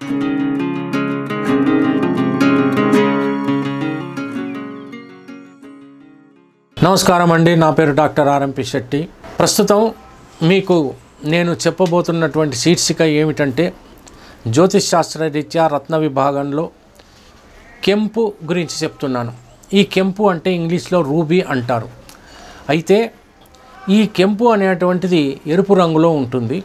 నమస్కారం అండి నా పేరు డాక్టర్ ఆర్ఎంపి శెట్టి ప్రస్తుతం మీకు నేను చెప్పబోతున్నటువంటి శీర్షిక ఏమిటంటే జ్యోతిష్ శాస్త్ర రీత్యా రత్న విభాగంలో కెంపు గురించి చెప్తున్నాను ఈ కెంపు అంటే ఇంగ్లీష్లో రూబీ అంటారు అయితే ఈ కెంపు అనేటువంటిది ఎరుపు రంగులో ఉంటుంది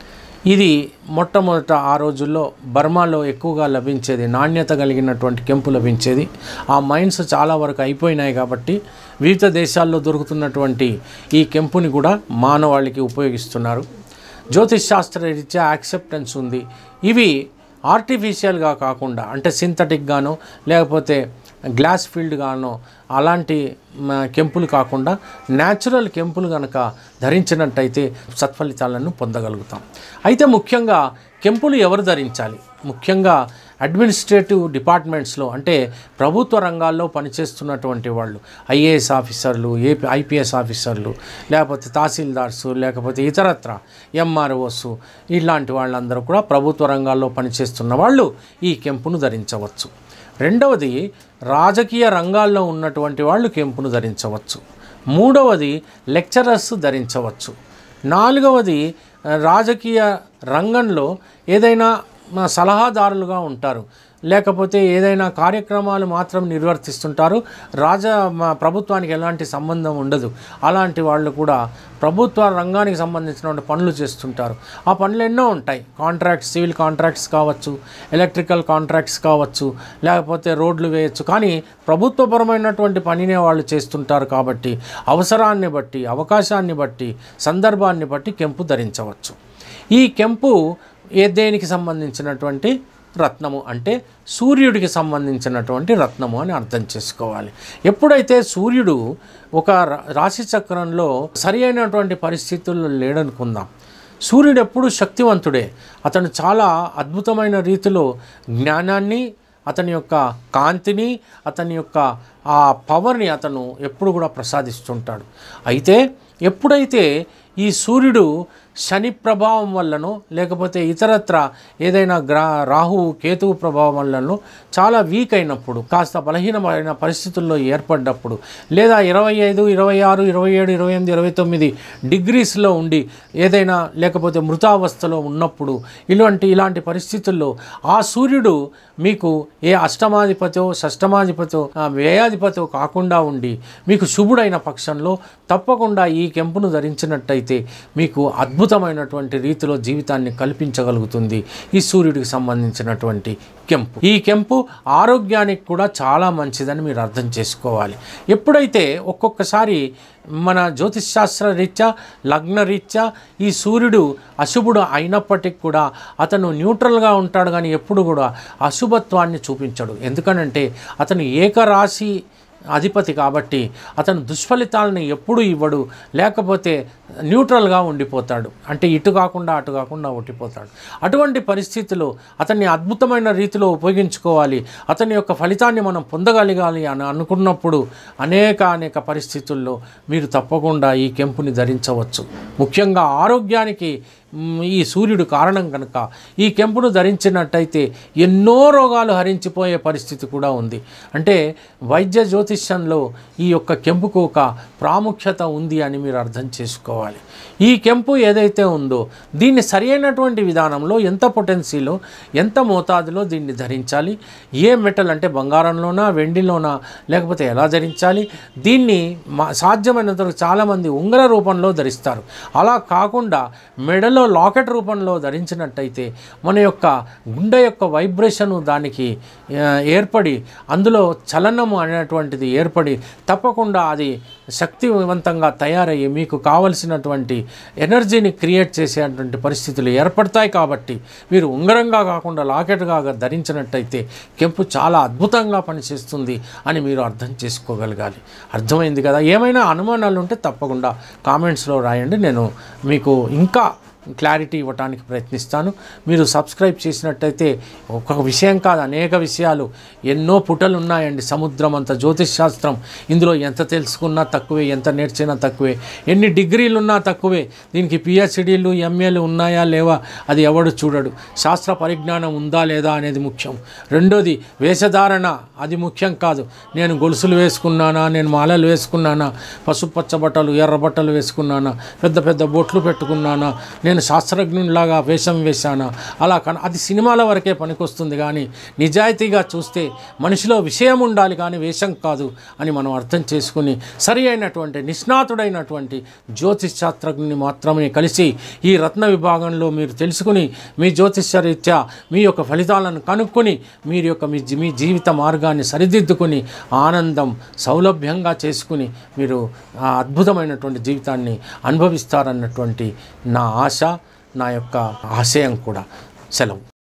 ఇది మొట్టమొదట ఆ రోజుల్లో బర్మాలో ఎక్కువగా లభించేది నాణ్యత కలిగినటువంటి కెంపు లభించేది ఆ మైన్స్ చాలా వరకు అయిపోయినాయి కాబట్టి వివిధ దేశాల్లో దొరుకుతున్నటువంటి ఈ కెంపుని కూడా మానవాళికి ఉపయోగిస్తున్నారు జ్యోతిష్ శాస్త్ర రీత్యా యాక్సెప్టెన్స్ ఉంది ఇవి ఆర్టిఫిషియల్గా కాకుండా అంటే సింథటిక్ గానో లేకపోతే గ్లాస్ ఫీల్డ్ గానో అలాంటి మ, కెంపులు కాకుండా న్యాచురల్ కెంపులు కనుక ధరించినట్టయితే సత్ఫలితాలను పొందగలుగుతాం అయితే ముఖ్యంగా కెంపులు ఎవరు ధరించాలి ముఖ్యంగా అడ్మినిస్ట్రేటివ్ డిపార్ట్మెంట్స్లో అంటే ప్రభుత్వ రంగాల్లో పనిచేస్తున్నటువంటి వాళ్ళు ఐఏఎస్ ఆఫీసర్లు ఏపీ ఐపీఎస్ ఆఫీసర్లు లేకపోతే తహసీల్దార్స్ లేకపోతే ఇతరత్ర ఎంఆర్ఓస్ ఇలాంటి వాళ్ళందరూ కూడా ప్రభుత్వ రంగాల్లో పనిచేస్తున్న వాళ్ళు ఈ కెంపును ధరించవచ్చు రెండవది రాజకీయ రంగాల్లో ఉన్నటువంటి వాళ్ళు కెంపును ధరించవచ్చు మూడవది లెక్చరర్స్ ధరించవచ్చు నాలుగవది ఆ, రాజకీయ రంగంలో ఏదైనా మా సలహాదారులుగా ఉంటారు లేకపోతే ఏదైనా కార్యక్రమాలు మాత్రం నిర్వర్తిస్తుంటారు రాజా మా ప్రభుత్వానికి ఎలాంటి సంబంధం ఉండదు అలాంటి వాళ్ళు కూడా ప్రభుత్వ రంగానికి సంబంధించిన పనులు చేస్తుంటారు ఆ పనులు ఎన్నో ఉంటాయి కాంట్రాక్ట్స్ సివిల్ కాంట్రాక్ట్స్ కావచ్చు ఎలక్ట్రికల్ కాంట్రాక్ట్స్ కావచ్చు లేకపోతే రోడ్లు వేయచ్చు కానీ ప్రభుత్వపరమైనటువంటి పనినే వాళ్ళు చేస్తుంటారు కాబట్టి అవసరాన్ని బట్టి అవకాశాన్ని బట్టి సందర్భాన్ని బట్టి కెంపు ధరించవచ్చు ఈ కెంపు ఏ దేనికి సంబంధించినటువంటి రత్నము అంటే సూర్యుడికి సంబంధించినటువంటి రత్నము అని అర్థం చేసుకోవాలి ఎప్పుడైతే సూర్యుడు ఒక రా- రాశి చక్రంలో సరి అయినటువంటి పరిస్థితుల్లో లేడనుకుందాం సూర్యుడు ఎప్పుడు శక్తివంతుడే అతను చాలా అద్భుతమైన రీతిలో జ్ఞానాన్ని అతని యొక్క కాంతిని అతని యొక్క ఆ పవర్ని అతను ఎప్పుడు కూడా ప్రసాదిస్తుంటాడు అయితే ఎప్పుడైతే ఈ సూర్యుడు శని ప్రభావం వల్లనో లేకపోతే ఇతరత్ర ఏదైనా గ్రా రాహువు కేతువు ప్రభావం వల్లనో చాలా వీక్ అయినప్పుడు కాస్త బలహీనమైన పరిస్థితుల్లో ఏర్పడ్డప్పుడు లేదా ఇరవై ఐదు ఇరవై ఆరు ఇరవై ఏడు ఇరవై ఎనిమిది ఇరవై తొమ్మిది డిగ్రీస్లో ఉండి ఏదైనా లేకపోతే మృతావస్థలో ఉన్నప్పుడు ఇలాంటి ఇలాంటి పరిస్థితుల్లో ఆ సూర్యుడు మీకు ఏ అష్టమాధిపతో షష్టమాధిపతో ఆ, వ్యయాధిపతో కాకుండా ఉండి మీకు శుభుడైన పక్షంలో తప్పకుండా ఈ కెంపును ధరించినట్టయితే మీకు అద్భుతమైనటువంటి రీతిలో జీవితాన్ని కల్పించగలుగుతుంది ఈ సూర్యుడికి సంబంధించినటువంటి కెంపు ఈ కెంపు ఆరోగ్యానికి కూడా చాలా మంచిదని మీరు అర్థం చేసుకోవాలి ఎప్పుడైతే ఒక్కొక్కసారి మన జ్యోతిష్ శాస్త్ర రీత్యా లగ్న రీత్యా ఈ సూర్యుడు అశుభుడు అయినప్పటికీ కూడా అతను న్యూట్రల్గా ఉంటాడు కానీ ఎప్పుడు కూడా అశుభత్వాన్ని చూపించడు ఎందుకనంటే అతను ఏకరాశి అధిపతి కాబట్టి అతను దుష్ఫలితాలను ఎప్పుడు ఇవ్వడు లేకపోతే న్యూట్రల్గా ఉండిపోతాడు అంటే ఇటు కాకుండా అటు కాకుండా ఉండిపోతాడు అటువంటి పరిస్థితిలో అతన్ని అద్భుతమైన రీతిలో ఉపయోగించుకోవాలి అతని యొక్క ఫలితాన్ని మనం పొందగలగాలి అని అనుకున్నప్పుడు అనేక అనేక పరిస్థితుల్లో మీరు తప్పకుండా ఈ కెంపుని ధరించవచ్చు ముఖ్యంగా ఆరోగ్యానికి మ్, ఈ సూర్యుడు కారణం కనుక ఈ కెంపును ధరించినట్టయితే ఎన్నో రోగాలు హరించిపోయే పరిస్థితి కూడా ఉంది అంటే వైద్య జ్యోతిష్యంలో ఈ యొక్క కెంపుకు ఒక ప్రాముఖ్యత ఉంది అని మీరు అర్థం చేసుకోవాలి ఈ కెంపు ఏదైతే ఉందో దీన్ని సరి అయినటువంటి విధానంలో ఎంత పొటెన్సీలో ఎంత మోతాదులో దీన్ని ధరించాలి ఏ మెటల్ అంటే బంగారంలోనా వెండిలోనా లేకపోతే ఎలా ధరించాలి దీన్ని మా సాధ్యమైనంత వరకు చాలామంది ఉంగర రూపంలో ధరిస్తారు అలా కాకుండా మెడలో లాకెట్ రూపంలో ధరించినట్టయితే మన యొక్క గుండె యొక్క వైబ్రేషను దానికి ఆ, ఏర్పడి అందులో చలనము అనేటువంటిది ఏర్పడి తప్పకుండా అది శక్తివంతంగా తయారయ్యి మీకు కావలసినటువంటి ఎనర్జీని క్రియేట్ చేసేటువంటి పరిస్థితులు ఏర్పడతాయి కాబట్టి మీరు ఉంగరంగా కాకుండా లాకెట్గా ధరించినట్టయితే కెంపు చాలా అద్భుతంగా పనిచేస్తుంది అని మీరు అర్థం చేసుకోగలగాలి అర్థమైంది కదా ఏమైనా అనుమానాలు ఉంటే తప్పకుండా కామెంట్స్లో రాయండి నేను మీకు ఇంకా క్లారిటీ ఇవ్వడానికి ప్రయత్నిస్తాను మీరు సబ్స్క్రైబ్ చేసినట్టయితే ఒక విషయం కాదు అనేక విషయాలు ఎన్నో పుటలు ఉన్నాయండి సముద్రం అంత జ్యోతిష్ శాస్త్రం ఇందులో ఎంత తెలుసుకున్నా తక్కువే ఎంత నేర్చినా తక్కువే ఎన్ని డిగ్రీలు ఉన్నా తక్కువే దీనికి పిహెచ్డీలు ఎంఏలు ఉన్నాయా లేవా అది ఎవడు చూడడు శాస్త్ర పరిజ్ఞానం ఉందా లేదా అనేది ముఖ్యం రెండోది వేషధారణ అది ముఖ్యం కాదు నేను గొలుసులు వేసుకున్నానా నేను మాలలు వేసుకున్నానా పసుపచ్చ బట్టలు ఎర్ర బట్టలు వేసుకున్నానా పెద్ద పెద్ద బొట్లు పెట్టుకున్నానా నేను శాస్త్రజ్ఞునిలాగా వేషం వేశానా అలా కన అది సినిమాల వరకే పనికొస్తుంది కానీ నిజాయితీగా చూస్తే మనిషిలో విషయం ఉండాలి కానీ వేషం కాదు అని మనం అర్థం చేసుకుని సరి అయినటువంటి నిష్ణాతుడైనటువంటి జ్యోతిష్ శాస్త్రజ్ఞుని మాత్రమే కలిసి ఈ రత్న విభాగంలో మీరు తెలుసుకుని మీ జ్యోతిష్య రీత్యా మీ యొక్క ఫలితాలను కనుక్కొని మీరు యొక్క మీ జీ- మీ జీవిత మార్గాన్ని సరిదిద్దుకుని ఆనందం సౌలభ్యంగా చేసుకుని మీరు ఆ అద్భుతమైనటువంటి జీవితాన్ని అనుభవిస్తారన్నటువంటి నా ఆశ నా యొక్క ఆశయం కూడా సెలవు